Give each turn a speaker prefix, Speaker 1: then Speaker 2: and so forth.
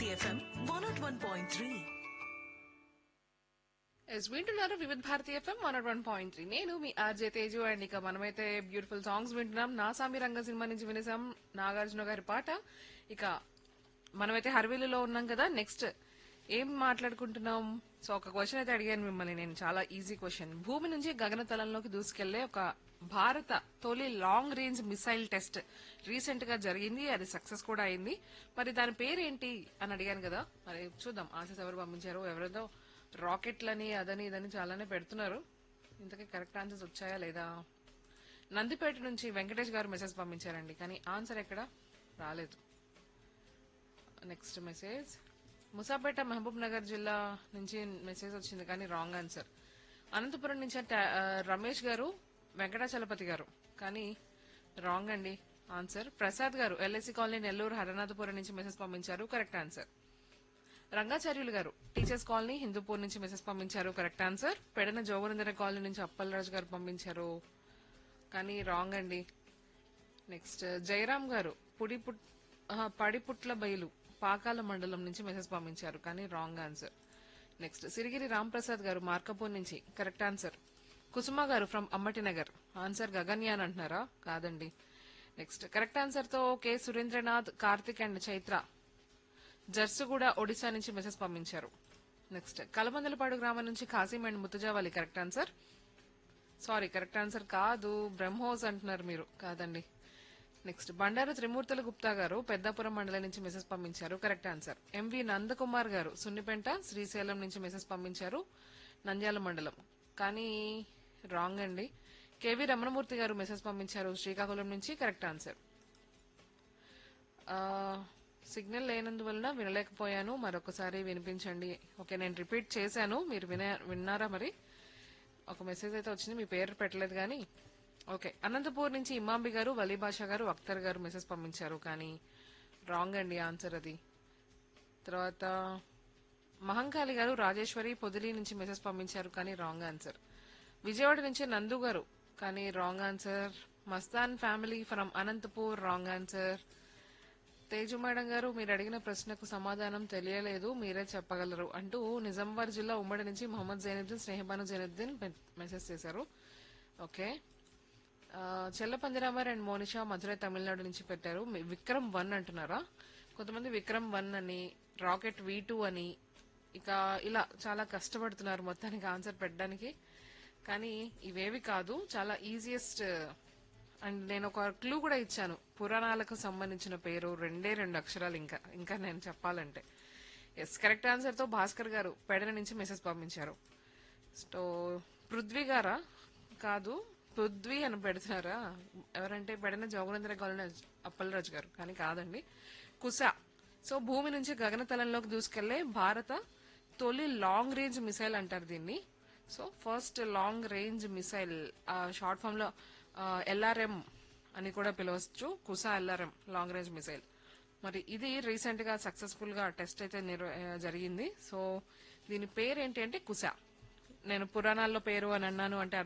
Speaker 1: FM one naught one point three
Speaker 2: yes వింటున్నారు Vividh Bharati FM one one point three నేను మీ RJ Teju and ఇక మనమైతే బ్యూటిఫుల్ సాంగ్స్ వింటున్నాం నా సామి రంగ సినిమా నుంచి వినేసాం నాగార్జున గారి పాట ఇక మనమైతే హర్వీలులో ఉన్నాం కదా నెక్స్ట్ ఏం మాట్లాడుకుంటున్నాం సో ఒక క్వశ్చన్ అయితే అడిగాను మిమ్మల్ని నేను చాలా ఈజీ క్వశ్చన్ భూమి నుంచి గగనతలంలోకి దూసుకెళ్లే ఒక భారత తొలి long range missile test recent గా జరిగింది అది సక్సెస్ కూడా అయింది మరి దాని పేరేంటి అని అడిగాను కదా మరి చూద్దాం ఆన్సర్స్ ఎవరు పంపించారు ఎవరిదో రాకెట్లని అదని ఇదని చాలానే పెడుతున్నారు ఇంతకీ కరెక్ట్ ఆన్సర్స్ వచ్చాయా లేదా నందిపేట నుంచి వెంకటేష్ గారు మెసేజ్ పంపించారండి కానీ ఆన్సర్ ఎక్కడ రాలేదు next message Musapeta Mahabubnagar జిల్లా నుంచి మెసేజ్ వచ్చింది కానీ రాంగ్ ఆన్సర్ అనంతపురం నుంచి టా- ఆ, రమేష్ గారు వెంకటాచలపతి గారు కానీ రాంగ్ అండి ఆన్సర్ ప్రసాద్ గారు ఎల్ఐసి కాలనీ నెల్లూరు హరనాథపురం నుంచి మెసేజ్ పంపించారు కరెక్ట్ ఆన్సర్ రంగాచార్యులు గారు టీచర్స్ కాలనీ హిందూపూర్ నుంచి మెసేజ్ పంపించారు కరెక్ట్ ఆన్సర్ పెడన జోగనందర కాలనీ నుంచి అప్పలరాజు గారు పంపించారు కానీ రాంగ్ అండి నెక్స్ట్ జయరాం గారు పుడి పుట్ ఆహా, పడిపుట్ల బయలు పాకాల మండలం నుంచి మెసేజ్ పంపించారు కానీ wrong answer next Sirigiri Ramprasad garu Markapur నుంచి correct answer Kusuma garu from Ammati Nagar answer Gaganyaan అంటున్నారా కాదండి నెక్స్ట్ కరెక్ట్ ఆన్సర్ తో కె సురేంద్రనాథ్ కార్తిక్ అండ్ చైత్ర జర్సుగూడ ఒడిశా నుంచి మెసేజ్ పంపించారు నెక్స్ట్ కలమందలపాడు గ్రామం నుంచి Khasim and Mutujavali correct answer sorry correct answer కాదు బ్రహ్మోస్ అంటున్నారు మీరు కాదండి నెక్స్ట్ బండారు త్రిమూర్తుల గుప్తా గారు పెద్దాపురం మండలం నుంచి మెసేజ్ పంపించారు కరెక్ట్ ఆన్సర్ ఎంవి నందకుమార్ గారు సున్నిపెంట శ్రీశైలం నుంచి మెసేజ్ పంపించారు నంద్యాల మండలం కానీ రాంగ్ అండి కేవి రమణమూర్తి గారు మెసేజ్ పంపించారు శ్రీకాకుళం నుంచి కరెక్ట్ ఆన్సర్ ఆ, సిగ్నల్ లేనందువలన వినలేకపోయాను మరొకసారి వినిపించండి ఓకే నేను రిపీట్ చేశాను మీరు వినే విన్నారా మరి ఒక మెసేజ్ అయితే వచ్చింది మీ పేరు పెట్టలేదు కానీ ఓకే అనంతపూర్ నుంచి ఇమాంబి గారు వలీ బాషా గారు అఖ్తర్ గారు మెసేజ్ పంపించారు కానీ రాంగ్ అండి ఆన్సర్ అది తర్వాత మహంకాళి గారు రాజేశ్వరి పొదిలి నుంచి మెసేజ్ పంపించారు కానీ రాంగ్ ఆన్సర్ విజయవాడ నుంచి నందు గారు కానీ wrong answer Mastan family from Anantapur wrong answer Teju madam garu మీరు అడిగిన ప్రశ్నకు సమాధానం తెలియలేదు మీరే చెప్పగలరు అంటూ నిజామాబాద్ జిల్లా ఉమ్మడి నుంచి మొహమ్మద్ జైనుద్దీన్ స్నేహబాను జైనుద్దీన్ మె- మెసేజ్ చేశారు ఓకే ఆ, చెల్లపందిరామర్ అండ్ మోనిషా మధురై తమిళనాడు నుంచి పెట్టారు మీ- విక్రమ్ వన్ అంటున్నారా కొంతమంది విక్రమ్ వన్ అని రాకెట్ వి టూ అని ఇక ఇలా చాలా కష్టపడుతున్నారు మొత్తానికి ఆన్సర్ పెట్టడానికి కానీ ఇవేవి కాదు చాలా ఈజియెస్ట్ అండ్ నేను ఒక క్లూ కూడా ఇచ్చాను పురాణాలకు సంబంధించిన పేరు రెండే రెండు అక్షరాలు ఇంకా ఇంకా నేను చెప్పాలంటే ఎస్ కరెక్ట్ ఆన్సర్ తో భాస్కర్ గారు పెడన నుంచి మెసేజ్ పంపించారు సో పృథ్వీ గారా కాదు పృథ్వీ అని పెడుతున్నారా ఎవరంటే పెడన జోగునందర కాలనీ అప్పలరాజు గారు కానీ కాదండి కుస సో భూమి నుంచి గగనతలంలోకి దూసుకెళ్లే భారత తొలి లాంగ్ రేంజ్ మిసైల్ అంటారు దీన్ని so first long range missile short form లో ఎల్ఆర్ఎం అని కూడా పిలవచ్చు కుసా ఎల్ఆర్ఎం లాంగ్ రేంజ్ మిసైల్ మరి ఇది రీసెంట్ గా సక్సెస్ఫుల్ గా టెస్ట్ అయితే నిర్వ- ఆ, జరిగింది సో దీని పేరు ఏంటి అంటే కుసా నేను పురాణాల్లో పేరు అని అన్నాను అంటే